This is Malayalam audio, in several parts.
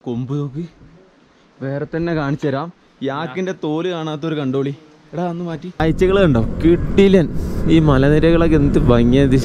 കൊമ്പ് നോക്ക് വേറെ തന്നെ കാണിച്ചു തരാം യാക്കിന്റെ തോല് കാണാത്തൊരു കണ്ടോളി എടാ ഒന്ന് മാറ്റി കാഴ്ചകൾ കണ്ടോ കിട്ടിലൻ ഈ മലനിരകളൊക്കെ എന്ത് ഭംഗിയത്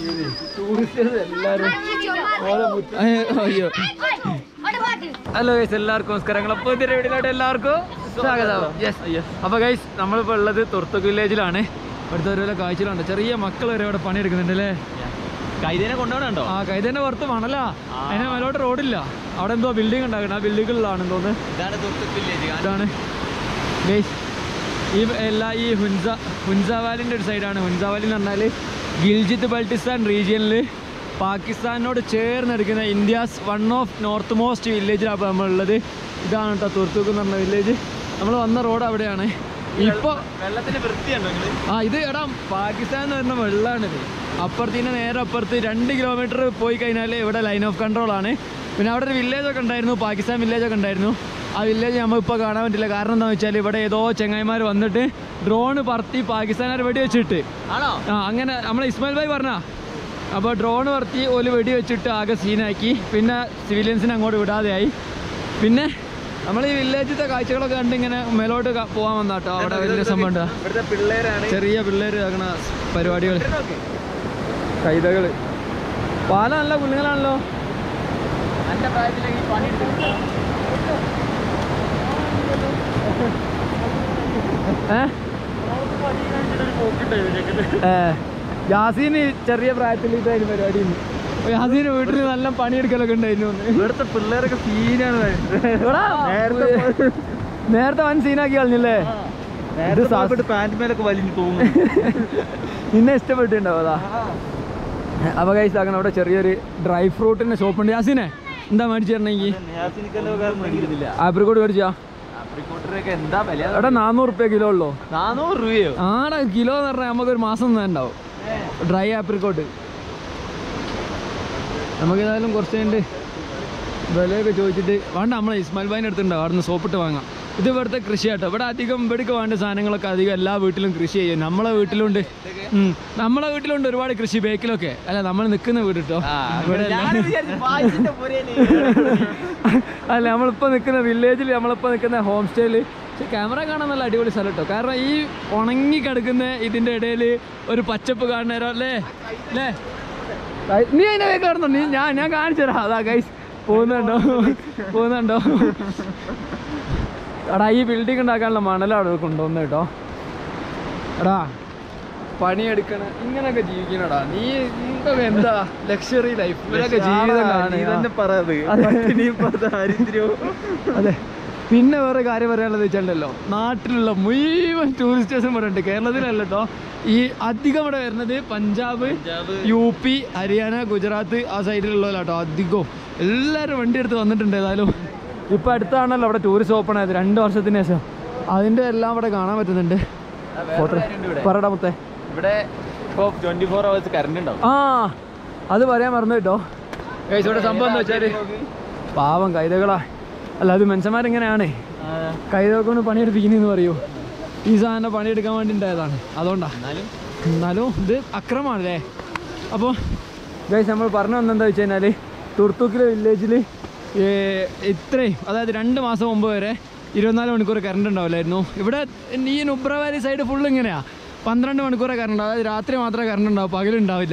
അയ്യോ ഹലോ ഗൈസ് എല്ലാവർക്കും നമസ്കാരം പുതിയ വീഡിയോയിലോട്ട് എല്ലാവർക്കും സ്വാഗതം യെസ് അപ്പൊ ഗൈസ് നമ്മളിപ്പോ ഉള്ളത് തുർത്തുക്ക് വില്ലേജിലാണ് ഇവിടുത്തെ ഓരോ കാഴ്ചകളുണ്ട് ചെറിയ മക്കൾ വരെ ഇവിടെ പണിയെടുക്കുന്നുണ്ട് അല്ലേ കൈതേനെ കൊണ്ടുപോകണോ ആ കൈതന്നെ പുറത്ത് മണലാ അതിനെ മേലോട്ട് റോഡില്ല അവിടെ എന്തോ ബിൽഡിംഗ് ഉണ്ടാക്കണം ആ ബിൽഡിങ്ങുകളിലാണ് തോന്നുന്നു ഇതാണ് തുർത്തുക്ക് വില്ലേജ് ഇതാണ് ഗൈസ് ഈ എല്ലാ ഈ ഹുൻസ ഹുൻസ വാലിൻ്റെ ഒരു സൈഡാണ് ഹുൻസ വാലി എന്ന് പറഞ്ഞാൽ ഗിൽജിത്ത് ബൾട്ടിസ്ഥാൻ റീജിയനിൽ പാകിസ്ഥാനോട് ചേർന്നെടുക്കുന്ന India's one of north most വില്ലേജിലാണ് നമ്മളുള്ളത് ഇതാണ് കേട്ടോ തുർത്തൂക്ക് എന്ന് പറഞ്ഞ വില്ലേജ് നമ്മൾ വന്ന റോഡ് അവിടെയാണ് ഇപ്പോൾ വെള്ളത്തിന് വൃത്തിയുണ്ടോ നിങ്ങള് ആ ഇത് എടാ പാകിസ്ഥാൻ എന്ന് പറഞ്ഞ വെള്ളമാണിത് അപ്പുറത്തിന് നേരെ അപ്പുറത്ത് രണ്ട് കിലോമീറ്റർ പോയി കഴിഞ്ഞാൽ ഇവിടെ ലൈൻ ഓഫ് കൺട്രോൾ ആണ് പിന്നെ അവിടെ ഒരു വില്ലേജ് ഒക്കെ ഉണ്ടായിരുന്നു പാകിസ്ഥാൻ വില്ലേജ് ഒക്കെ ഉണ്ടായിരുന്നു ആ വില്ലേജ് നമ്മളിപ്പോൾ കാണാൻ പറ്റില്ല കാരണം എന്താണെന്ന് വെച്ചാൽ ഇവിടെ ഏതോ ചെങ്ങായിമാർ വന്നിട്ട് ഡ്രോണ് പറത്തി പാകിസ്ഥാനാർ വെടി വെച്ചിട്ട് ആണോ ആ അങ്ങനെ നമ്മളെ ഇസ്മായിൽ ഭായി പറഞ്ഞാ അപ്പോൾ ഡ്രോൺ പറത്തി ഒരു വെടി വെച്ചിട്ട് ആകെ സീനാക്കി പിന്നെ സിവിലിയൻസിനെ അങ്ങോട്ട് വിടാതെയായി പിന്നെ നമ്മൾ ഈ വില്ലേജിലത്തെ കാഴ്ചകളൊക്കെ കണ്ട് ഇങ്ങനെ മേലോട്ട് ക- പോകാൻ വന്നാട്ടോ അവിടെ വലിയ സംഭവം ഉണ്ട് ഇവിടുത്തെ പിള്ളേരാണ് ചെറിയ പിള്ളേർ ആക്കണ പരിപാടികൾ കൈതകൾ പാല നല്ല കുഞ്ഞുങ്ങളാണല്ലോ എന്റെ പ്രായത്തിലേക്ക് പണി ഏ ഏ യാസീന് ചെറിയ പ്രായത്തിൽ ഇതായിരുന്നു പരിപാടി അപ്പൊ യാസീന് വീട്ടിൽ നല്ല പണിയെടുക്കലൊക്കെ ഉണ്ടായിരുന്നു ഒന്ന്. ഇവിടുത്തെ പിള്ളേരൊക്കെ സീനാണ് എടാ, നേരത്തെ വൻ സീനാക്കി കളഞ്ഞില്ലേ ഇത് സാ- പാന്റ് മേലൊക്കെ വലിഞ്ഞു തോന്നുന്നു നിന്നെ ഇഷ്ടപ്പെട്ടിട്ടുണ്ടാവും അതാ അപ്പൊ കൈസ് ആക്കണം അവിടെ ചെറിയൊരു ഡ്രൈ ഫ്രൂട്ടിന്റെ ഷോപ്പ് ഉണ്ട് യാസിനെ എന്താ മേടിച്ചു തരണമെങ്കിൽ ആപ്രിക്കോട്ട് മേടിച്ചാ ആപ്രിക്കോട്ടറൊക്കെ എന്താ വില എടാ നാനൂറ് റുപ്യ കിലോ ഉള്ളൂ നാനൂറ് രൂപയോ ആടാ കിലോ എന്ന് പറഞ്ഞാൽ നമുക്കൊരു മാസം തന്നെ ഉണ്ടാവും ഡ്രൈ ആപ്രിക്കോട്ട് നമുക്ക് ഏതായാലും കുറച്ച് കഴിഞ്ഞിട്ട് വിലയൊക്കെ ചോദിച്ചിട്ട് വേണ്ട നമ്മളെ ഇസ്മായിൽ ഭായിൻ്റെ അടുത്തുണ്ടാവും അവിടെ നിന്ന് സോപ്പിട്ട് വാങ്ങാം ഇത് ഇവിടുത്തെ കൃഷി കേട്ടോ ഇവിടെ അധികം ഇവിടേക്ക് വേണ്ട സാധനങ്ങളൊക്കെ അധികം എല്ലാ വീട്ടിലും കൃഷി ചെയ്യും നമ്മളെ വീട്ടിലുണ്ട് ഉം. നമ്മളെ വീട്ടിലുണ്ട് ഒരുപാട് കൃഷി ബേക്കിലൊക്കെ അല്ല നമ്മൾ നിൽക്കുന്ന വീട് കേട്ടോ ഇവിടെ അല്ല നമ്മളിപ്പോൾ നിൽക്കുന്ന വില്ലേജിൽ നമ്മളിപ്പോൾ നിൽക്കുന്ന ഹോം സ്റ്റേയിൽ പക്ഷെ ക്യാമറ കാണാൻ നല്ല അടിപൊളി സ്ഥലം കേട്ടോ കാരണം ഈ ഉണങ്ങി കിടക്കുന്ന ഇതിൻ്റെ ഇടയിൽ ഒരു പച്ചപ്പ് കാണുന്ന നേരം അല്ലേ അല്ലേ ഐ- നീ അതിനെ വേഗം കാണുന്നോ നീ ഞാൻ ഞാൻ കാണിച്ചു തരാം അതാ ഗൈസ് പോകുന്നുണ്ടോ പോകുന്നുണ്ടോ എടാ ഈ ബിൽഡിംഗ് ഉണ്ടാക്കാനുള്ള മണലാണ് കൊണ്ടുവന്നത് കേട്ടോ എടാ പണിയെടുക്കണ ഇങ്ങനെയൊക്കെ ജീവിക്കണടാ നീ നിങ്ങൾക്കൊക്കെ എന്താ ലക്ഷറി ലൈഫ് ഇവരൊക്കെ ജീവിതം കാണുക പറയാത് ദാരിദ്ര്യവും അതെ പിന്നെ വേറെ കാര്യം പറയാനുള്ളത് വെച്ചാലല്ലോ നാട്ടിലുള്ള മുഴുവൻ ടൂറിസ്റ്റേഴ്സും ഇവിടെ ഉണ്ട് കേരളത്തിലല്ല കേട്ടോ ഈ അധികം ഇവിടെ വരുന്നത് പഞ്ചാബ് യു പി ഹരിയാന ഗുജറാത്ത് ആ സൈഡിലുള്ളവരാട്ടോ അധികവും എല്ലാവരും വണ്ടി എടുത്ത് വന്നിട്ടുണ്ട് ഏതായാലും ഇപ്പം അടുത്താണല്ലോ അവിടെ ടൂറിസ്റ്റ് ഓപ്പൺ ആയത് രണ്ട് വർഷത്തിന് ശേഷം അതിൻ്റെ എല്ലാം ഇവിടെ കാണാൻ പറ്റുന്നുണ്ട് ഫോട്ടോ പറയടാ മുത്തേ ഇവിടെ ഇപ്പൊ ട്വന്റി ഫോർ അവേഴ്സ് കറണ്ട് ഉണ്ടാവും ആ അത് പറയാൻ മറന്നു കേട്ടോ ഗൈസ് ഇവിടെ സംഭവം എന്താ വെച്ചാല് പാവം കൈതകളാ അല്ല അത് മനുഷ്യന്മാരെങ്ങനെയാണ് കൈതകൾ കൊണ്ട് പണിയെടുപ്പിക്കുന്നതെന്ന് പറയൂ ഈ സാധനം പണിയെടുക്കാൻ വേണ്ടി ഉണ്ടായതാണ് അതുകൊണ്ടാ എന്നാലും എന്നാലും ഇത് അക്രമമാണല്ലേ അപ്പോൾ ഗൈസ് നമ്മൾ പറഞ്ഞു വന്നെന്താ വെച്ച് കഴിഞ്ഞാൽ തുർത്തൂക്കിലെ വില്ലേജിൽ ഇത്രയും അതായത് രണ്ട് മാസം മുമ്പ് വരെ ഇരുപത്തിനാല് മണിക്കൂർ കറണ്ട് ഉണ്ടാവില്ലായിരുന്നു ഇവിടെ ഈ നുബ്ര വാലി സൈഡ് ഫുള്ള് ഇങ്ങനെയാണ് പന്ത്രണ്ട് മണിക്കൂറേ കറണ്ട് ഉണ്ടാവും അതായത് രാത്രി മാത്രമേ കറണ്ട് ഉണ്ടാവും പകലുണ്ടാവില്ല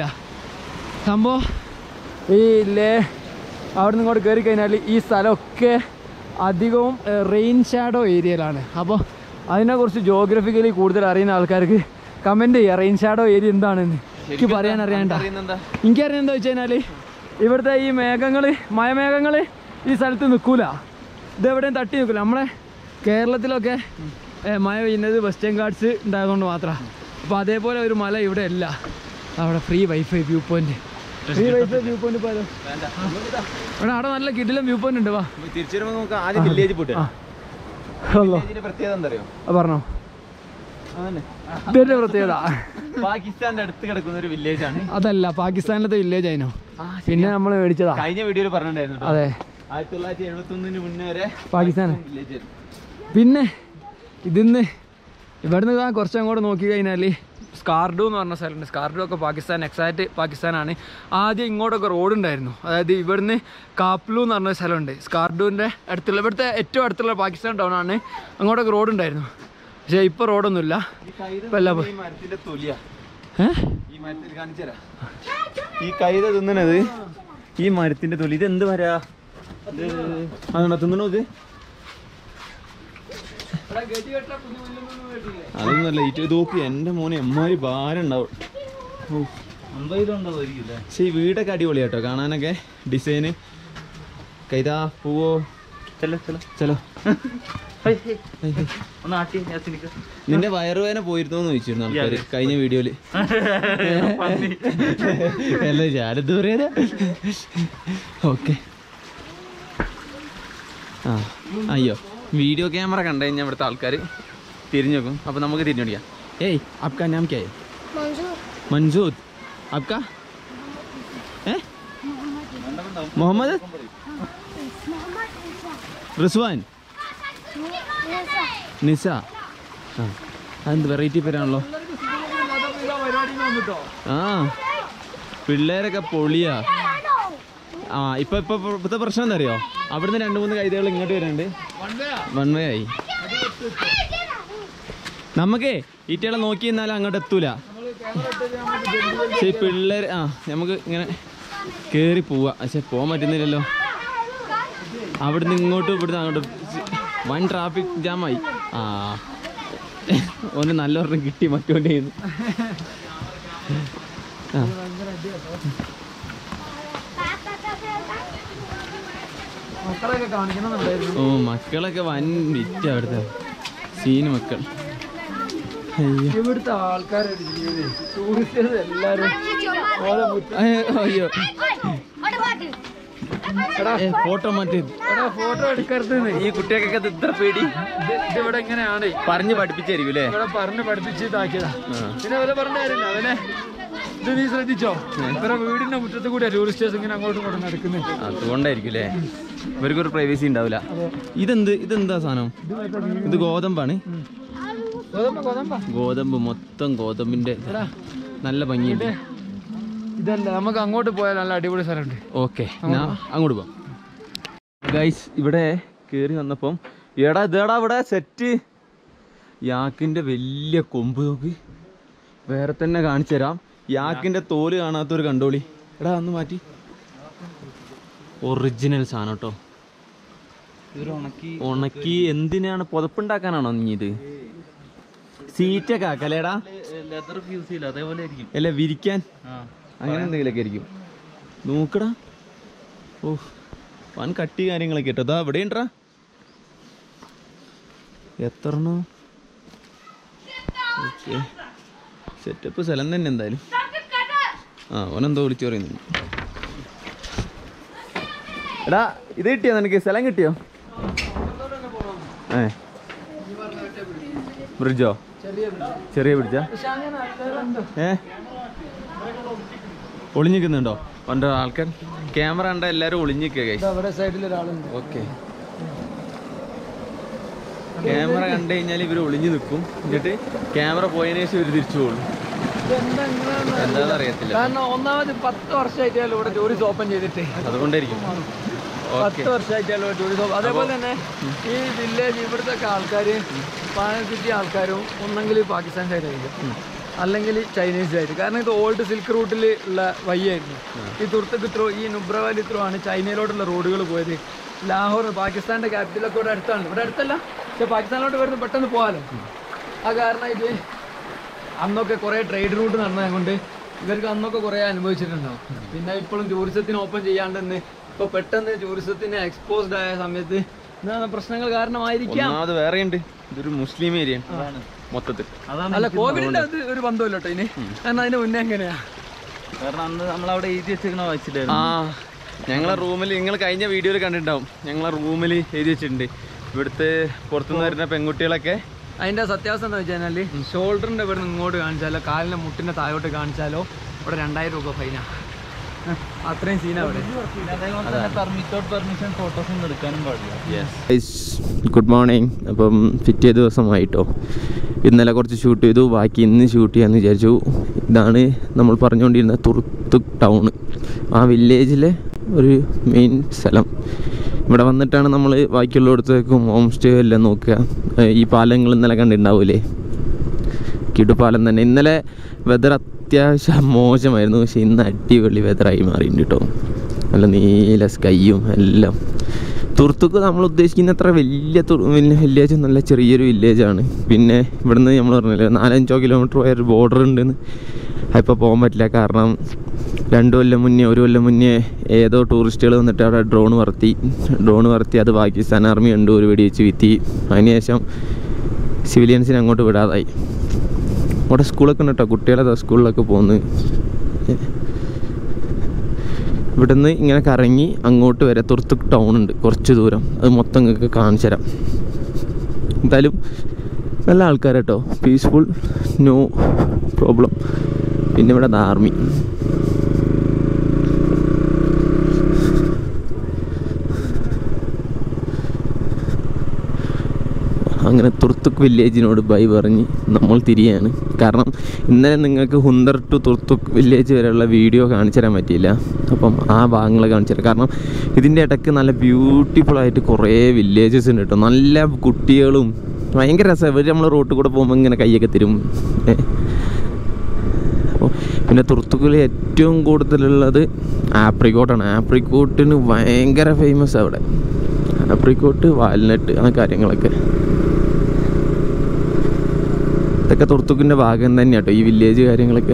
സംഭവം ഈ ലേ അവിടെ നിന്ന് ഇങ്ങോട്ട് കയറി കഴിഞ്ഞാൽ ഈ സ്ഥലമൊക്കെ അധികവും റെയിൻ ഷാഡോ ഏരിയയിലാണ് അപ്പോൾ അതിനെക്കുറിച്ച് ജോഗ്രഫിക്കലി കൂടുതൽ അറിയുന്ന ആൾക്കാർക്ക് കമൻറ്റ് ചെയ്യുക റെയിൻ ഷാഡോ ഏരിയ എന്താണെന്ന് എനിക്ക് പറയാൻ അറിയാണ്ട അറിയുന്നെന്താ എനിക്കറിയാം എന്താ വെച്ച് കഴിഞ്ഞാൽ ഇവിടുത്തെ ഈ മേഘങ്ങൾ മഴമേഘങ്ങൾ ഈ സ്ഥലത്ത് നിൽക്കൂല ഇതെവിടെയും തട്ടി നിൽക്കില്ല നമ്മളെ കേരളത്തിലൊക്കെ ഏ, മഴ പെയ്യുന്നത് വെസ്റ്റേൺ ഗാർഡ്സ് ഉണ്ടായതുകൊണ്ട് മാത്രമാണ് അപ്പോൾ അതേപോലെ ഒരു മല ഇവിടെ അല്ല അവിടെ free wifi view point free wifi view point പോയാലോ ഇവിടെ അവിടെ നല്ല കിടിലം വ്യൂ പോയിന്റ് ഉണ്ട് വാ തിരിച്ചു വരുമ്പോ നമുക്ക് ആദ്യം വില്ലേജ് പോട്ടെ ആ അല്ലോ വില്ലേജിന്റെ പ്രത്യേകത എന്താ അറിയോ ആ, പറഞ്ഞോ അതന്നെ ഇതിന്റെ പ്രത്യേകത പാകിസ്ഥാന്റെ അടുത്ത് കിടക്കുന്ന ഒരു വില്ലേജ് ആണ് അതല്ല പാകിസ്ഥാനിലത്തെ വില്ലേജ് ആയിരുന്നു പിന്നെ നമ്മൾ മേടിച്ചതാ കഴിഞ്ഞ വീഡിയോയിൽ പറഞ്ഞിട്ടുണ്ടായിരുന്നു കേട്ടോ. അതെ ആയിരത്തി തൊള്ളായിരത്തി എഴുപത്തി ഒന്നിന് മുന്നേ വരെ പാകിസ്ഥാൻ വില്ലേജ് ആയിരുന്നു പിന്നെ ഇതിന്ന് ഇവിടുന്ന് ആ കുറച്ച് അങ്ങോട്ട് നോക്കി കഴിഞ്ഞാൽ സ്കാർഡു എന്ന് പറഞ്ഞ സ്ഥലമുണ്ട് സ്കാർഡു ഒക്കെ പാകിസ്ഥാൻ എക്സാക്റ്റ് പാകിസ്ഥാനാണ് ആദ്യം ഇങ്ങോട്ടൊക്കെ റോഡ് ഉണ്ടായിരുന്നു അതായത് ഇവിടുന്ന് കാപ്ലു എന്ന് പറഞ്ഞ സ്ഥലമുണ്ട് സ്കാർഡുവിൻ്റെ അടുത്തുള്ള ഇവിടുത്തെ ഏറ്റവും അടുത്തുള്ള പാകിസ്ഥാൻ ടൗൺ ആണ് അങ്ങോട്ടൊക്കെ റോഡ് ഉണ്ടായിരുന്നു പക്ഷേ ഇപ്പോൾ റോഡൊന്നുമില്ല ഇപ്പം എല്ലാം പോയി. ഈ മരത്തിന്റെ തൊലിയാ ഏഹ് ഈ മരത്തിൽ കാണിച്ചുതരാം ഈ കൈത തിന്നണത് ഈ മരത്തിന്റെ തൊലി ഇത് എന്ത് മരാ അതാണോ തിന്നണോ ഇത് അതൊന്നുമല്ല ഇത് നോക്കി എൻ്റെ മോനെ എമ്മാരി ഭാരം ഉണ്ടാവും പക്ഷെ ഈ വീടൊക്കെ അടിപൊളി കേട്ടോ കാണാനൊക്കെ ഡിസൈന് കൈതാ പൂവോ ചലോ നിന്റെ വയറുവേന പോയിരുന്നു എന്ന് ചോദിച്ചിരുന്നു ആൾക്കാര് കഴിഞ്ഞ വീഡിയോയില് അല്ല ഞാനെന്ത് പറയാ ഓക്കെ ആ അയ്യോ വീഡിയോ ക്യാമറ കണ്ടു കഴിഞ്ഞാൽ ഇവിടുത്തെ ആൾക്കാർ തിരിഞ്ഞു നോക്കും അപ്പൊ നമുക്ക് തിരിഞ്ഞോടിക്കാം ഏയ് आपका नाम क्या है मंजूर आपका है मोहम्मद റിസ്വാൻ നിസ ആ അതെന്ത് വെറൈറ്റി പേരാണല്ലോ ആ പിള്ളേരൊക്കെ പൊളിയാ ആ ഇപ്പൊ ഇപ്പൊ ഇപ്പത്തെ പ്രശ്നം എന്താ അറിയോ അവിടുന്ന് രണ്ട് മൂന്ന് കൈതകൾ ഇങ്ങോട്ട് വരുന്നുണ്ട് വൺ വേ ആയി നമുക്കേ ഈറ്റകളെ നോക്കി നിന്നാലും അങ്ങോട്ട് എത്തൂല പക്ഷേ ഈ പിള്ളേർ ആ നമുക്ക് ഇങ്ങനെ കേറി പോവാ പക്ഷെ പോകാൻ പറ്റുന്നില്ലല്ലോ അവിടുന്ന് ഇങ്ങോട്ടും ഇവിടുന്ന് അങ്ങോട്ടും വൺ ട്രാഫിക് ജാമായി ആ ഒന്ന് നല്ലൊരെണ്ണം കിട്ടി മറ്റോൻ്റെ കയ്യിന്ന്. ആ മക്കളെയൊക്കെ കാണിക്കണമെന്നുണ്ടായിരുന്നു ഓ മക്കളൊക്കെ വൻ വിറ്റ് അവിടുത്തെ സീന് മക്കൾ അയ്യോ ഇവിടുത്തെ ആൾക്കാരുടെ ജീവിതം ടൂറിസ്റ്റുകൾ എല്ലാവരും ഓരോ മുറ്റ- അയ്യോ, അയ്യോ ഏ, ഫോട്ടോ മാറ്റി എടാ ഫോട്ടോ എടുക്കരുത് ഈ കുട്ടികൾക്കൊക്കെ ഇത് ഇത്ര പേടി ഇതിവിടെ ഇങ്ങനെയാണ് പറഞ്ഞ് പഠിപ്പിച്ചായിരിക്കും അല്ലേ ഇവിടെ പറഞ്ഞ് പഠിപ്പിച്ച് ഇതാക്കിയതാ ആ. പിന്നെ അവരെ പറഞ്ഞ കാര്യമില്ല അവനെ ഇത് നീ ശ്രദ്ധിച്ചോ ഇവരെ വീടിന്റെ മുറ്റത്ത് കൂടിയാ ടൂറിസ്റ്റേഴ്സ് ഇങ്ങനെ അങ്ങോട്ടും ഇങ്ങോട്ടും നടക്കുന്നത് അതുകൊണ്ടായിരിക്കും അല്ലേ ഇവർക്കൊരു പ്രൈവസി ഉണ്ടാവില്ല ഇതെന്ത് ഇതെന്താ സാധനം ഇത് ഗോതമ്പാണ് ഗോതമ്പ ഗോതമ്പ ഗോതമ്പ് മൊത്തം ഗോതമ്പിന്റെ നല്ല ഭംഗിയുണ്ട് ഇതല്ല നമുക്ക് അങ്ങോട്ട് പോയാൽ നല്ല അടിപൊളി സ്ഥലമുണ്ട് ഓക്കെ ഞാൻ അങ്ങോട്ട് പോവാം ഗൈസ് ഇവിടെ കയറി വന്നപ്പം എടാ ഇതേടാ ഇവിടെ സെറ്റ് യാക്കിന്റെ വലിയ കൊമ്പ് നോക്ക് വേറെ തന്നെ കാണിച്ചു തരാം യാക്കിന്റെ തോല് കാണാത്തൊരു കണ്ടോളി എടാ ഒന്ന് മാറ്റി ഒറിജിനൽ സാധനം കേട്ടോ ഉണക്കി എന്തിനാണ് പുതപ്പുണ്ടാക്കാനാണോ നീ ഇത് സീറ്റൊക്കെ ആക്കല്ലേടാ ലെതർ യൂസ് ചെയ്യില്ല അതേപോലെ ആയിരിക്കും അല്ല വിരിക്കാൻ അങ്ങനെ എന്തെങ്കിലുമൊക്കെ ആയിരിക്കും നോക്കടാ ഓ വൻ കട്ടി കാര്യങ്ങളൊക്കെ കേട്ടോ അതാ ഇവിടെ ഉണ്ടാ എത്ര ഓക്കെ സെറ്റപ്പ് സ്ഥലം തന്നെ എന്തായാലും ആ ഓനെന്തോ വിളിച്ചു പറയുന്നു എടാ ഇത് കിട്ടിയോ നിനക്ക് സ്ഥലം കിട്ടിയോ ഏ ബ്രിഡ്ജോ ചെറിയ ബ്രിഡ്ജാ പക്ഷെ അങ്ങനെ അല്ലാതെ ഏ ഒളിഞ്ഞിക്കുന്നുണ്ടോ ഉണ്ടോ ആൾക്കാർ ക്യാമറ കണ്ട എല്ലാരും ഒളിഞ്ഞിക്കുക കൈ അവിടെ സൈഡിൽ ഒരാളുണ്ട് ഓക്കെ ക്യാമറ കണ്ടു കഴിഞ്ഞാൽ ഇവർ ഒളിഞ്ഞു നിൽക്കും എന്നിട്ട് ക്യാമറ പോയതിനു ശേഷം ഇവർ തിരിച്ചു പോകും ഇതെന്താ ഇങ്ങനെയാണെന്ന് എന്താണെന്ന് അറിയത്തില്ല കാരണം ഒന്നാമത് പത്ത് വർഷമായിട്ടാണ് ഇവിടെ ടൂറിസ്റ്റ് ഓപ്പൺ ചെയ്തിട്ട് അതുകൊണ്ടായിരിക്കും ഓക്കെ പത്ത് വർഷമായിട്ടാണ് ഇവിടെ ടൂറിസ്റ്റ് ഓപ്പൺ അതേപോലെ തന്നെ ഈ വില്ലേജ് ഇവിടുത്തെ ഒക്കെ ആൾക്കാർ പാനസിറ്റി ആൾക്കാരും ഒന്നെങ്കിൽ പാകിസ്ഥാൻ സൈഡായിരിക്കും അല്ലെങ്കിൽ ചൈനീസ് സൈഡ് കാരണം ഇത് ഓൾഡ് സിൽക്ക് റൂട്ടിൽ ഉള്ള വഴിയായിരുന്നു ഈ തുർത്തക്ക് ത്രൂ ഈ നുബ്ര വാലി ത്രൂ ആണ് ചൈനയിലോട്ടുള്ള റോഡുകൾ പോയത് ലാഹോർ പാകിസ്ഥാന്റെ ക്യാപിറ്റലൊക്കെ ഇവിടെ അടുത്താണ് ഇവിടെ അടുത്തല്ല പക്ഷെ പാകിസ്ഥാനിലോട്ട് വരുന്നത് പെട്ടെന്ന് പോകാലോ ആ കാരണം ഇത് അന്നൊക്കെ കുറേ ട്രേഡ് റൂട്ട് നടന്നത് കൊണ്ട് ഇവർക്ക് അന്നൊക്കെ കുറേ അനുഭവിച്ചിട്ടുണ്ടാവും പിന്നെ ഇപ്പോഴും ടൂറിസത്തിന് ഓപ്പൺ ചെയ്യാണ്ടെന്ന് ഇപ്പൊ പെട്ടെന്ന് ടൂറിസത്തിന് എക്സ്പോസ്ഡ് ആയ സമയത്ത് എന്താണ് പ്രശ്നങ്ങൾ കാരണമായിരിക്കാം ഒന്നാമത് വേറെ ഉണ്ട് ഇതൊരു മുസ്ലിം ഏരിയ മൊത്തത്തിൽ അല്ല കോവിഡിന്റെ അത് ഒരു ബന്ധമില്ല കേട്ടോ ഇനി കാരണം അതിന്റെ മുന്നേ എങ്ങനെയാ കാരണം അന്ന് നമ്മളവിടെ എഴുതി വെച്ചിരിക്കണ ആ വായിച്ചിട്ടായിരുന്നു ഞങ്ങളെ റൂമിൽ നിങ്ങൾ കഴിഞ്ഞ വീഡിയോയിൽ കണ്ടിട്ടുണ്ടാവും ഞങ്ങളെ റൂമിൽ എഴുതി വെച്ചിട്ടുണ്ട് ഇവിടുത്തെ പുറത്തുനിന്ന് വരുന്ന പെൺകുട്ടികളൊക്കെ അതിന്റെ സത്യാവസ്ഥ എന്താ വെച്ച് കഴിഞ്ഞാല് ഷോൾഡറിന്റെ ഇവിടെ നിന്ന് ഇങ്ങോട്ട് കാണിച്ചാലോ കാലിന്റെ മുട്ടിന്റെ താഴോട്ട് കാണിച്ചാലോ ഇവിടെ രണ്ടായിരം രൂപ ഫൈനാ അത്രയും സീനാ ഇവിടെ അതേപോലെ തന്നെ പെർമിറ്റോട് പെർമിഷൻ ഫോട്ടോസ് ഒന്നും എടുക്കാനും പാടില്ല ഗുഡ് മോർണിംഗ് അപ്പം പിറ്റേ ദിവസമായിട്ടോ ഇന്നലെ കുറച്ച് ഷൂട്ട് ചെയ്തു ബാക്കി ഇന്ന് ഷൂട്ട് ചെയ്യാമെന്ന് വിചാരിച്ചു ഇതാണ് നമ്മൾ പറഞ്ഞുകൊണ്ടിരുന്ന തുർത്തുക് ടൗൺ ആ വില്ലേജിലെ ഒരു മെയിൻ സ്ഥലം ഇവിടെ വന്നിട്ടാണ് നമ്മൾ ബാക്കിയുള്ളിടത്തേക്കും ഹോം സ്റ്റേ എല്ലാം നോക്കുക ഏഹ് ഈ പാലങ്ങൾ ഇന്നലെ കണ്ടിട്ടുണ്ടാവൂലേ കിടുപാലം തന്നെ ഇന്നലെ വെതർ അത്യാവശ്യം മോശമായിരുന്നു പക്ഷെ ഇന്ന് അടിപൊളി വെതറായി മാറിയിട്ടുണ്ട് കേട്ടോ നല്ല നീല സ്കൈയും എല്ലാം തുർത്തുക്ക് നമ്മൾ ഉദ്ദേശിക്കുന്ന അത്ര വലിയ വില്ലേജ് നല്ല ചെറിയൊരു വില്ലേജാണ് പിന്നെ ഇവിടുന്ന് നമ്മൾ പറഞ്ഞില്ലേ നാലഞ്ചോ കിലോമീറ്റർ പോയ ഒരു ബോർഡർ ഉണ്ടെന്ന് ഇപ്പോൾ പോകാൻ പറ്റില്ല കാരണം രണ്ട് കൊല്ലം മുന്നേ ഒരു കൊല്ലം മുന്നേ ഏതോ ടൂറിസ്റ്റുകൾ വന്നിട്ട് അവിടെ ഡ്രോൺ പറത്തി ഡ്രോൺ പറത്തി അത് പാകിസ്ഥാൻ ആർമി ഉണ്ട് ഒരു വെടി വെച്ച് വിത്തി അതിനുശേഷം സിവിലിയൻസിനെ അങ്ങോട്ട് വിടാതായി അവിടെ സ്കൂളൊക്കെ ഉണ്ട് കേട്ടോ കുട്ടികളെ സ്കൂളിലൊക്കെ പോകുന്നത് ഇവിടുന്ന് ഇങ്ങനെ കറങ്ങി അങ്ങോട്ട് വരെ തുർത്തുക് ടൗൺ ഉണ്ട് കുറച്ച് ദൂരം അത് മൊത്തം നിങ്ങൾക്ക് കാണിച്ചു തരാം എന്തായാലും നല്ല ആൾക്കാരാട്ടോ പീസ്ഫുൾ നോ പ്രോബ്ലം പിന്നെ ഇവിടെ ആർമി അങ്ങനെ തുർത്തുക് വില്ലേജിനോട് ബൈ പറഞ്ഞ് നമ്മൾ തിരിയാണ് കാരണം ഇന്നലെ നിങ്ങൾക്ക് ഹുന്ദർ ടു തുർത്തുക് വില്ലേജ് വരെയുള്ള വീഡിയോ കാണിച്ചു തരാൻ പറ്റിയില്ല അപ്പം ആ ഭാഗങ്ങൾ കാണിച്ചു തരാം കാരണം ഇതിൻ്റെ ഇടയ്ക്ക് നല്ല ബ്യൂട്ടിഫുൾ ആയിട്ട് കുറേ വില്ലേജസ് ഉണ്ട് കേട്ടോ നല്ല കുട്ടികളും ഭയങ്കര രസമാണ് ഇവർ നമ്മൾ റോട്ടിൽ കൂടെ പോകുമ്പോൾ ഇങ്ങനെ കൈയൊക്കെ തരും ഏ. അപ്പോൾ പിന്നെ തുർത്തുക്കിൽ ഏറ്റവും കൂടുതലുള്ളത് ആപ്രിക്കോട്ടാണ് ആപ്രിക്കോട്ടിന് ഭയങ്കര ഫേമസ് അവിടെ ആപ്രിക്കോട്ട് വാൽനട്ട് ആ കാര്യങ്ങളൊക്കെ ഇതൊക്കെ തുർത്തുക്കിൻ്റെ ഭാഗം തന്നെയാണ് കേട്ടോ ഈ വില്ലേജ് കാര്യങ്ങളൊക്കെ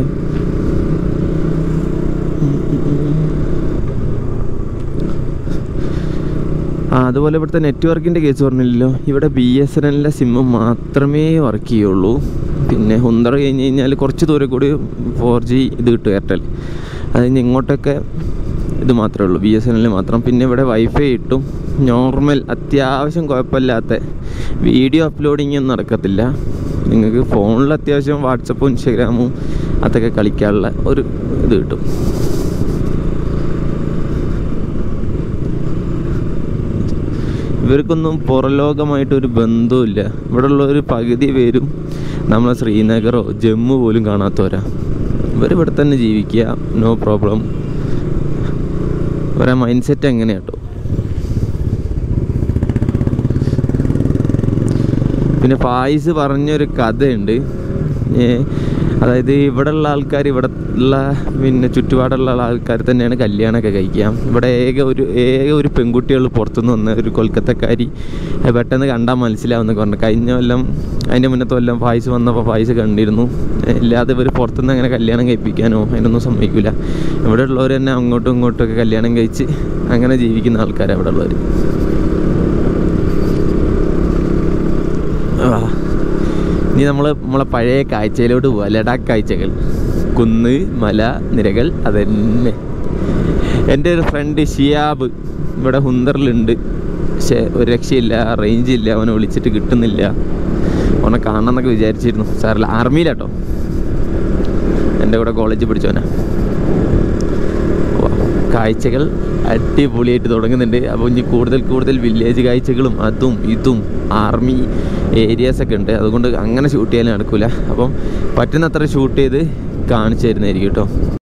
ആ അതുപോലെ ഇവിടുത്തെ നെറ്റ്വർക്കിൻ്റെ കേസ് പറഞ്ഞില്ലല്ലോ ഇവിടെ ബി എസ് എൻ എല്ലിൻ്റെ സിമ്മ് മാത്രമേ വർക്ക് ചെയ്യുള്ളൂ പിന്നെ ഹുന്തറ കഴിഞ്ഞ് കഴിഞ്ഞാൽ കുറച്ച് ദൂരെ കൂടി ഫോർ ജി ഇത് കിട്ടും എയർടെൽ അത് കഴിഞ്ഞ് ഇങ്ങോട്ടൊക്കെ ഇത് മാത്രമേ ഉള്ളൂ ബി എസ് എൻ എല്ലിൽ മാത്രം പിന്നെ ഇവിടെ വൈഫൈ കിട്ടും നോർമൽ അത്യാവശ്യം കുഴപ്പമില്ലാത്ത വീഡിയോ അപ്ലോഡിങ് ഒന്നും നടക്കത്തില്ല നിങ്ങൾക്ക് ഫോണിൽ അത്യാവശ്യം വാട്സപ്പും ഇൻസ്റ്റാഗ്രാമും അതൊക്കെ കളിക്കാനുള്ള ഒരു ഇത് കിട്ടും ഇവർക്കൊന്നും പുറലോകമായിട്ടൊരു ബന്ധവുമില്ല ഇവിടെ ഉള്ള ഒരു പകുതി പേരും നമ്മളെ ശ്രീനഗറോ ജമ്മു പോലും കാണാത്തവരാ ഇവർ ഇവിടെ തന്നെ ജീവിക്കുക നോ പ്രോബ്ലം ഇവരെ മൈൻഡ് സെറ്റ് എങ്ങനെയാട്ടോ പിന്നെ ഫായിസ് പറഞ്ഞൊരു കഥയുണ്ട് ഏ, അതായത് ഇവിടെ ഉള്ള ആൾക്കാർ ഇവിടെ ഉള്ള പിന്നെ ചുറ്റുപാടുള്ള ആൾക്കാർ തന്നെയാണ് കല്യാണമൊക്കെ കഴിക്കുക ഇവിടെ ഏക ഒരു ഏക ഒരു പെൺകുട്ടികൾ പുറത്തുനിന്ന് വന്ന ഒരു കൊൽക്കത്തക്കാരി അത് പെട്ടെന്ന് കണ്ടാൽ മനസ്സിലാവുന്നൊക്കെ പറഞ്ഞു കഴിഞ്ഞ കൊല്ലം അതിൻ്റെ മുന്നത്തെ കൊല്ലം ഫായിസ് വന്നപ്പോൾ ഫായിസ് കണ്ടിരുന്നു ഏ, ഇല്ലാതെ ഇവർ പുറത്തുനിന്ന് അങ്ങനെ കല്യാണം കഴിപ്പിക്കാനോ അതിനൊന്നും സമ്മതിക്കില്ല ഇവിടെ ഉള്ളവർ തന്നെ അങ്ങോട്ടും ഇങ്ങോട്ടും ഒക്കെ കല്യാണം കഴിച്ച് അങ്ങനെ ജീവിക്കുന്ന ആൾക്കാരാണ് ഇവിടെ ഉള്ളവർ ആ. ഇനി നമ്മൾ നമ്മളെ പഴയ കാഴ്ചയിലോട്ട് പോവാം ലഡാക്ക് കാഴ്ചകൾ കുന്ന് മല നിരകൾ അതന്നെ എൻ്റെ ഒരു ഫ്രണ്ട് ഷിയാബ് ഇവിടെ ഹുന്തറിലുണ്ട് പക്ഷേ ഒരു രക്ഷയില്ല റേഞ്ച് ഇല്ല അവനെ വിളിച്ചിട്ട് കിട്ടുന്നില്ല അവനെ കാണണം എന്നൊക്കെ വിചാരിച്ചിരുന്നു സാറില്ല ആർമിയിലാട്ടോ എൻ്റെ കൂടെ കോളേജിൽ പഠിച്ചവനാ വാ, കാഴ്ചകൾ അടിപൊളിയായിട്ട് തുടങ്ങുന്നുണ്ട് അപ്പോൾ ഇനി കൂടുതൽ കൂടുതൽ വില്ലേജ് കാഴ്ചകളും അതും ഇതും ആർമി ഏരിയാസ് ഒക്കെ ഉണ്ട് അതുകൊണ്ട് അങ്ങനെ ഷൂട്ട് ചെയ്യാൻ നടക്കില്ല അപ്പം പറ്റുന്നത്ര ഷൂട്ട് ചെയ്ത് കാണിച്ചു തരുന്നതായിരിക്കും കേട്ടോ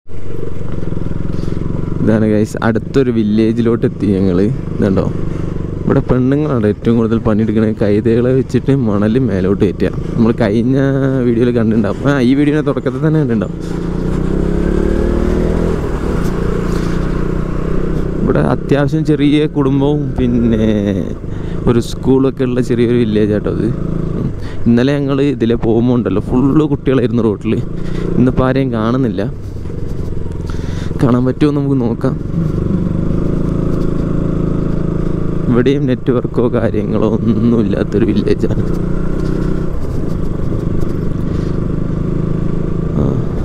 ഇതാണ് ഗൈസ് അടുത്തൊരു വില്ലേജിലോട്ട് എത്തി ഞങ്ങൾ ഇതുണ്ടോ ഇവിടെ പെണ്ണുങ്ങളാണ് ഏറ്റവും കൂടുതൽ പണിയെടുക്കുന്നത് കൈതകളെ വെച്ചിട്ട് മണൽ മേലോട്ട് കയറ്റുക നമ്മൾ കഴിഞ്ഞ വീഡിയോയിൽ കണ്ടിട്ടുണ്ടാവും ആ ഈ വീഡിയോയുടെ തുടക്കത്തിൽ തന്നെ കണ്ടിട്ടുണ്ടാവും ഇവിടെ അത്യാവശ്യം ചെറിയ കുടുംബവും പിന്നെ ഒരു സ്കൂളൊക്കെ ഉള്ള ചെറിയൊരു വില്ലേജ് ആട്ടോ അത് ഉം. ഇന്നലെ ഞങ്ങൾ ഇതിലെ പോകുമ്പോൾ ഉണ്ടല്ലോ ഫുള്ള് കുട്ടികളായിരുന്നു റോട്ടിൽ ഇന്നിപ്പോൾ ആരെയും കാണുന്നില്ല കാണാൻ പറ്റുമോ നമുക്ക് നോക്കാം ഇവിടെയും നെറ്റ്വർക്കോ കാര്യങ്ങളോ ഒന്നും ഇല്ലാത്തൊരു വില്ലേജാണ് ആ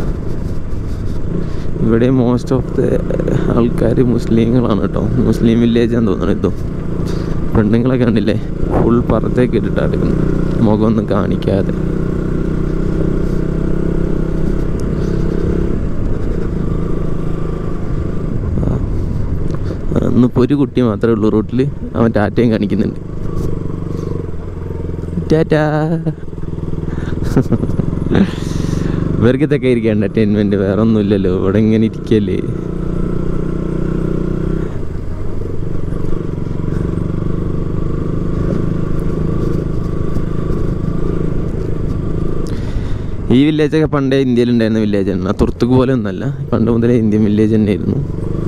ഇവിടെ മോസ്റ്റ് ഓഫ് ദ ആൾക്കാർ മുസ്ലിങ്ങളാണ് കേട്ടോ മുസ്ലിം വില്ലേജാന്ന് തോന്നുന്നു ഇതും പെണ്ണുങ്ങളെ കണ്ടില്ലേ ഫുൾ പുറത്തേക്ക് ഇട്ടിട്ടാണ് എടുക്കുന്നത് മുഖമൊന്നും കാണിക്കാതെ ആ. ആ, ഇന്നിപ്പോൾ ഒരു കുട്ടി മാത്രമേ ഉള്ളൂ റൂട്ടിൽ അവൻ ടാറ്റയും കാണിക്കുന്നുണ്ട് ടാറ്റാ ഇവർക്ക് ഇതൊക്കെ ഇരിക്കുക എൻ്റർടൈൻമെൻറ്റ് വേറെ ഒന്നുമില്ലല്ലോ ഇവിടെ ഇങ്ങനെ ഇരിക്കല്ലേ ഈ വില്ലേജൊക്കെ പണ്ടേ ഇന്ത്യയിൽ ഉണ്ടായിരുന്ന വില്ലേജ് ആണ് തുർത്തുക്ക് പോലെ ഒന്നല്ല പണ്ട് മുതലേ ഇന്ത്യൻ വില്ലേജ് തന്നെയായിരുന്നു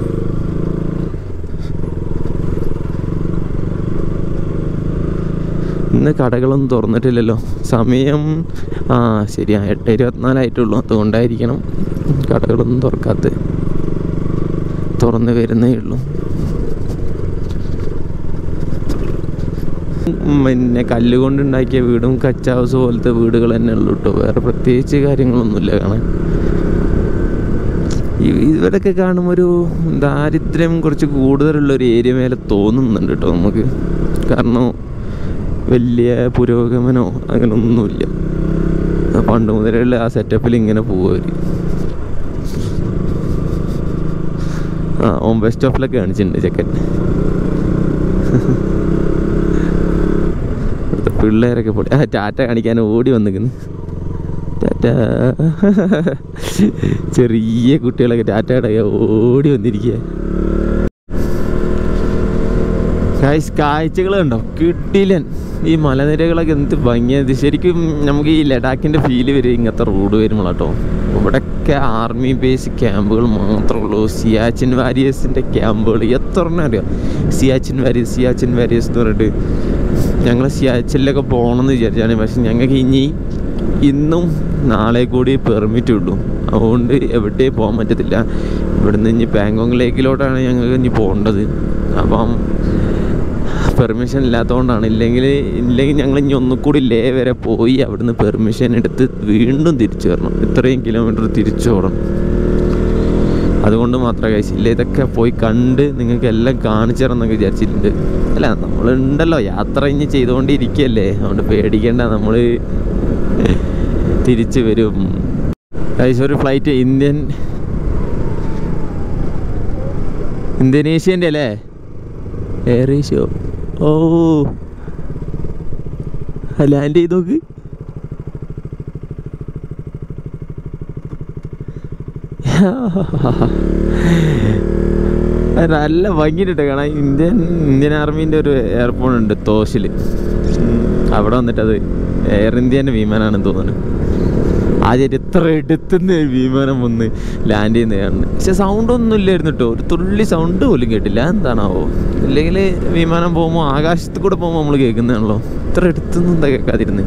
ഇന്ന് കടകളൊന്നും തുറന്നിട്ടില്ലല്ലോ സമയം ആ ശരിയാ എട്ട് ഇരുപത്തിനാലായിട്ടുള്ളൂ അതുകൊണ്ടായിരിക്കണം കടകളൊന്നും തുറക്കാത്ത തുറന്ന് വരുന്നേ ഉള്ളൂ ഉം, പിന്നെ കല്ലുകൊണ്ടുണ്ടാക്കിയ വീടും കച്ച് ഹൗസ് പോലത്തെ വീടുകൾ തന്നെ ഉള്ളൂ കേട്ടോ വേറെ പ്രത്യേകിച്ച് കാര്യങ്ങളൊന്നുമില്ല കാണാൻ ഇ- ഇവരൊക്കെ കാണുമ്പോൾ ഒരു ദാരിദ്ര്യം കുറച്ച് കൂടുതലുള്ള ഒരു ഏരിയ മേലെ തോന്നുന്നുണ്ട് കേട്ടോ നമുക്ക് കാരണം വലിയ പുരോഗമനോ അങ്ങനെ ഒന്നുമില്ല ആ പണ്ട് മുതലുള്ള ആ സെറ്റപ്പിൽ ഇങ്ങനെ പോവുക ആ ഓം ബസ് സ്റ്റോപ്പിലൊക്കെ കാണിച്ചിട്ടുണ്ട് ചെക്കൻ ഇവിടുത്തെ പിള്ളേരൊക്കെ പൊടി ആ ടാറ്റ കാണിക്കാൻ ഓടി വന്നിക്കുന്നു ടാറ്റ ചെറിയ കുട്ടികളൊക്കെ ടാറ്റയുടെ ഓടി വന്നിരിക്കുക ഗൈസ് കാഴ്ചകൾ കണ്ടോ കിട്ടിലൻ ഈ മലനിരകളൊക്കെ എന്ത് ഭംഗിയത് ശരിക്കും നമുക്ക് ഈ ലഡാക്കിൻ്റെ ഫീല് വരും ഇങ്ങനത്തെ റോഡ് വരുമ്പോഴാട്ടോ ഇവിടെയൊക്കെ ആർമി ബേസ് ക്യാമ്പുകൾ മാത്രമേ ഉള്ളൂ സിയാച്ചിൻ വാരിയേഴ്സിൻ്റെ ക്യാമ്പുകൾ എത്ര എണ്ണം അറിയാം സിയാച്ചിൻ വാരിയേഴ്സ് സിയാച്ചിൻ വാരിയേഴ്സ് എന്ന് പറഞ്ഞിട്ട് ഞങ്ങൾ സിയാച്ചിലൊക്കെ പോകണമെന്ന് വിചാരിച്ചാണ് പക്ഷെ ഞങ്ങൾക്ക് ഇനി ഇന്നും നാളെ കൂടി പെർമിറ്റ് ഉള്ളൂ അതുകൊണ്ട് എവിടെയും പോകാൻ പറ്റത്തില്ല ഇവിടുന്ന് ഇനി പാങ്കോങ് ലേക്കിലോട്ടാണ് ഞങ്ങൾക്ക് ഇനി പോകേണ്ടത് അപ്പം പെർമിഷൻ ഇല്ലാത്തതുകൊണ്ടാണ് ഇല്ലെങ്കിൽ ഇല്ലെങ്കിൽ ഞങ്ങൾ ഇനി ഒന്നുകൂടി ലേ വരെ പോയി അവിടുന്ന് പെർമിഷൻ എടുത്ത് വീണ്ടും തിരിച്ചു വരണം ഇത്രയും കിലോമീറ്റർ തിരിച്ചു പോകണം അതുകൊണ്ട് മാത്രമേ കഴിച്ചില്ല ഇതൊക്കെ പോയി കണ്ട് നിങ്ങൾക്ക് എല്ലാം കാണിച്ചു തരണം എന്നൊക്കെ വിചാരിച്ചിട്ടുണ്ട് അല്ല നമ്മളുണ്ടല്ലോ യാത്ര ഇനി ചെയ്തുകൊണ്ടിരിക്കുകയല്ലേ അതുകൊണ്ട് പേടിക്കേണ്ട നമ്മൾ തിരിച്ചു വരും ഗൈസ് ഒരു ഫ്ലൈറ്റ് ഇന്ത്യൻ ഇന്തോനേഷ്യൻ്റെ അല്ലേ എയർ ഏഷ്യോ ഓ ലാൻഡ് ചെയ്ത് നോക്ക് അത് നല്ല ഭംഗിയിട്ട് കാണാൻ ഇന്ത്യൻ ഇന്ത്യൻ ആർമീൻ്റെ ഒരു എയർപോർട്ട് ഉണ്ട് തോഷിൽ അവിടെ വന്നിട്ട് അത് എയർ ഇന്ത്യൻ്റെ വിമാനമാണെന്ന് തോന്നുന്നു ആദ്യം ഇത്ര എടുത്തുനിന്ന് വിമാനം വന്ന് ലാൻഡ് ചെയ്യുന്ന കാണുന്നത് പക്ഷെ സൗണ്ട് ഒന്നും ഇല്ലായിരുന്നു കേട്ടോ ഒരു തുള്ളി സൗണ്ട് പോലും കേട്ടില്ല എന്താണാവോ ഇല്ലെങ്കിൽ വിമാനം പോകുമ്പോൾ ആകാശത്ത് കൂടെ പോകുമ്പോൾ നമ്മൾ കേൾക്കുന്നതാണല്ലോ ഇത്ര എടുത്തുനിന്ന് എന്താ കേൾക്കാതിരുന്ന്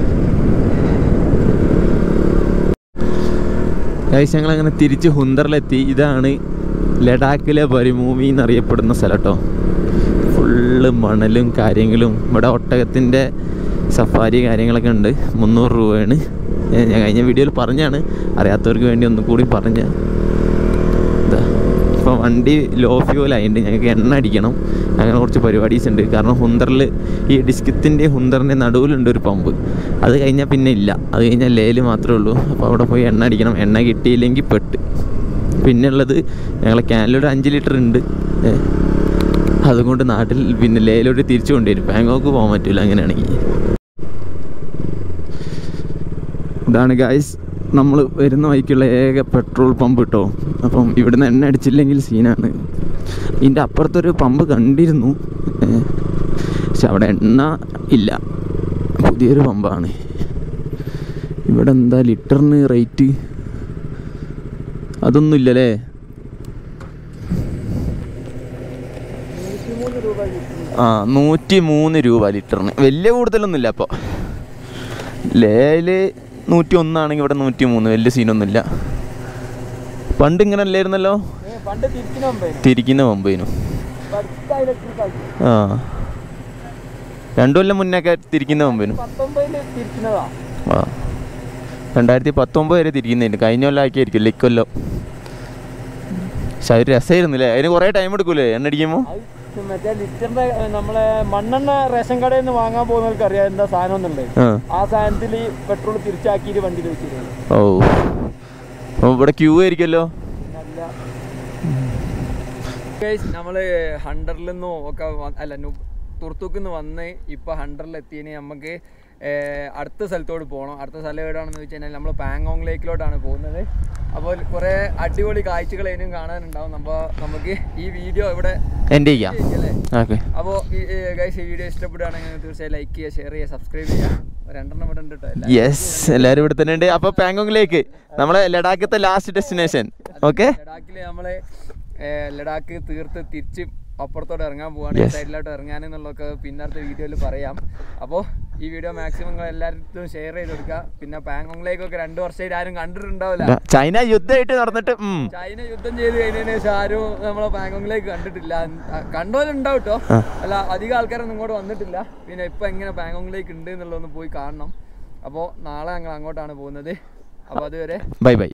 ഗൈസ് ഞങ്ങൾ അങ്ങനെ തിരിച്ച് ഹുന്തറിലെത്തി ഇതാണ് ലഡാക്കിലെ പരിഭൂമി എന്നറിയപ്പെടുന്ന സ്ഥലം കേട്ടോ ഫുള്ള് മണലും കാര്യങ്ങളും ഇവിടെ ഒട്ടകത്തിൻ്റെ സഫാരി കാര്യങ്ങളൊക്കെ ഉണ്ട് മുന്നൂറ് രൂപയാണ് ഏ, ഞാൻ കഴിഞ്ഞ വീഡിയോയിൽ പറഞ്ഞാണ് അറിയാത്തവർക്ക് വേണ്ടി ഒന്നും കൂടി പറഞ്ഞ ഇതാ ഇപ്പോൾ വണ്ടി ലോ ഫ്യൂൽ ആയതുകൊണ്ട് ഞങ്ങൾക്ക് എണ്ണ അടിക്കണം അങ്ങനെ കുറച്ച് പരിപാടീസ് ഉണ്ട് കാരണം ഹുന്തറിൽ ഈ ഡിസ്കത്തിൻ്റെ ഹുന്തറിൻ്റെ നടുവിലുണ്ട് ഒരു പമ്പ് അത് കഴിഞ്ഞാൽ പിന്നെ ഇല്ല അത് കഴിഞ്ഞാൽ ലേല് മാത്രമേ ഉള്ളൂ അപ്പോൾ അവിടെ പോയി എണ്ണ അടിക്കണം എണ്ണ കിട്ടിയില്ലെങ്കിൽ പെട്ട് പിന്നെ ഉള്ളത് ഞങ്ങളെ ക്യാനിലൊരു അഞ്ച് ലിറ്റർ ഉണ്ട് ഏ. അതുകൊണ്ട് നാട്ടിൽ പിന്നെ ലേയിലോട്ട് തിരിച്ചു കൊണ്ടുവരും ബാങ്കോക്ക് പോകാൻ പറ്റില്ല അങ്ങനെയാണെങ്കിൽ ഇതാണ് ഗായ്സ് നമ്മൾ വരുന്ന വഴിക്കുള്ള ഏക പെട്രോൾ പമ്പ് കിട്ടോ അപ്പം ഇവിടുന്ന് എണ്ണ അടിച്ചില്ലെങ്കിൽ സീനാണ് ഇതിൻ്റെ അപ്പുറത്തൊരു പമ്പ് കണ്ടിരുന്നു ഏ, പക്ഷെ അവിടെ എണ്ണ ഇല്ല പുതിയൊരു പമ്പാണ് ഇവിടെ എന്താ ലിറ്ററിന് റേറ്റ് അതൊന്നും ഇല്ലല്ലേ ആ നൂറ്റി മൂന്ന് രൂപ ലിറ്ററിന് വലിയ കൂടുതലൊന്നുമില്ല അപ്പോൾ ലേയില് നൂറ്റി ഒന്നാണെങ്കിൽ ഇവിടെ നൂറ്റി മൂന്ന് വലിയ സീനൊന്നുമില്ല പണ്ട് ഇങ്ങനെ അല്ലായിരുന്നല്ലോ പണ്ട് തിരിച്ചിന് മുമ്പേ തിരിക്കുന്ന പമ്പേനു ആ രണ്ടു കൊല്ലം മുന്നൊക്കെ തിരിക്കുന്ന പമ്പേനു പത്തൊമ്പതില് തിരിക്കുന്നതാ ആ രണ്ടായിരത്തി പത്തൊമ്പത് വരെ തിരിക്കുന്നുണ്ട് കഴിഞ്ഞ കൊല്ലം ആക്കിയായിരിക്കും ഇക്കൊല്ലം പക്ഷെ അത് രസമായിരുന്നില്ലേ അതിന് കുറേ ടൈം എടുക്കൂലേ എണ്ണ അടിക്കുമ്പോൾ അത് മറ്റേ ലിറ്ററിന്റെ ഏ, നമ്മളെ മണ്ണെണ്ണ റേഷൻ കടയിൽ നിന്ന് വാങ്ങാൻ പോകുന്നവർക്ക് അറിയാം എന്താ സാധനം എന്നുള്ളത് ആ ആ സാധനത്തിൽ പെട്രോൾ തിരിച്ചാക്കിയിട്ട് വണ്ടിയിൽ വെച്ചിരുന്നു ഓ അപ്പോൾ ഇവിടെ ക്യൂ ആയിരിക്കുമല്ലോ നമ്മൾ ഹണ്ടറിൽ നിന്നും ഒക്കെ വ- അല്ല നു- തുർത്തൂക്കിൽ നിന്ന് വന്ന് ഇപ്പൊ ഹണ്ടറിൽ എത്തിയതിന് നമുക്ക് അടുത്ത സ്ഥലത്തോട്ട് പോകണം അടുത്ത സ്ഥലം എവിടെയാണെന്ന് വെച്ച് കഴിഞ്ഞാൽ നമ്മൾ പാങ്കോങ് ലേക്കിലോട്ടാണ് പോകുന്നത് അപ്പോൾ കുറേ അടിപൊളി കാഴ്ചകൾ ഇനിയും കാണാനുണ്ടാവും അപ്പോൾ നമുക്ക് ഈ വീഡിയോ ഇവിടെ എൻ്റെ ചെയ്യാം അല്ലേ ഓക്കെ അപ്പോൾ ഗൈസ് ഈ വീഡിയോ ഇഷ്ടപ്പെടുകയാണെങ്കിൽ തീർച്ചയായും ലൈക്ക് ചെയ്യുക ഷെയർ ചെയ്യുക സബ്സ്ക്രൈബ് ചെയ്യുക രണ്ടെണ്ണം ഇവിടെ ഉണ്ട് കേട്ടോ എല്ലാവരും. യെസ് എല്ലാവരും ഇവിടെ തന്നെ ഉണ്ട് അപ്പോൾ പാങ്കോങ്ങിലേക്ക് നമ്മളെ ലഡാക്കത്തെ ലാസ്റ്റ് ഡെസ്റ്റിനേഷൻ ഓക്കെ ലഡാക്കിൽ നമ്മള് ഏർ, ലഡാക്ക് തീർത്ത് തിരിച്ച് അപ്പുറത്തോട്ട് ഇറങ്ങാൻ പോവാണ് ഈ സൈഡിലോട്ട് ഇറങ്ങാനെന്നുള്ളതൊക്കെ പിന്നത്തെ വീഡിയോയിൽ പറയാം അപ്പോൾ ഈ വീഡിയോ മാക്സിമം നിങ്ങൾ എല്ലാവരും ഷെയർ ചെയ്ത് കൊടുക്കുക പിന്നെ പാങ്കോങ്ങിലേക്കൊക്കെ രണ്ട് വർഷമായിട്ട് ആരും കണ്ടിട്ടുണ്ടാവില്ല ചൈന യുദ്ധമായിട്ട് നടന്നിട്ട് ഉം. ചൈന യുദ്ധം ചെയ്ത് കഴിഞ്ഞതിന് ശേഷം ആരും നമ്മളെ പാങ്കോങ്ങിലേക്ക് കണ്ടിട്ടില്ല കണ്ടോലുണ്ടാവും കേട്ടോ അല്ല അധികം ആൾക്കാരൊന്നും ഇങ്ങോട്ട് വന്നിട്ടില്ല പിന്നെ ഇപ്പൊ എങ്ങനെ പാങ്കോങ്ങിലേക്ക് ഉണ്ട് എന്നുള്ളതൊന്ന് പോയി കാണണം അപ്പോൾ നാളെ ഞങ്ങൾ അങ്ങോട്ടാണ് പോകുന്നത് അപ്പോൾ അതുവരെ ബൈ ബൈ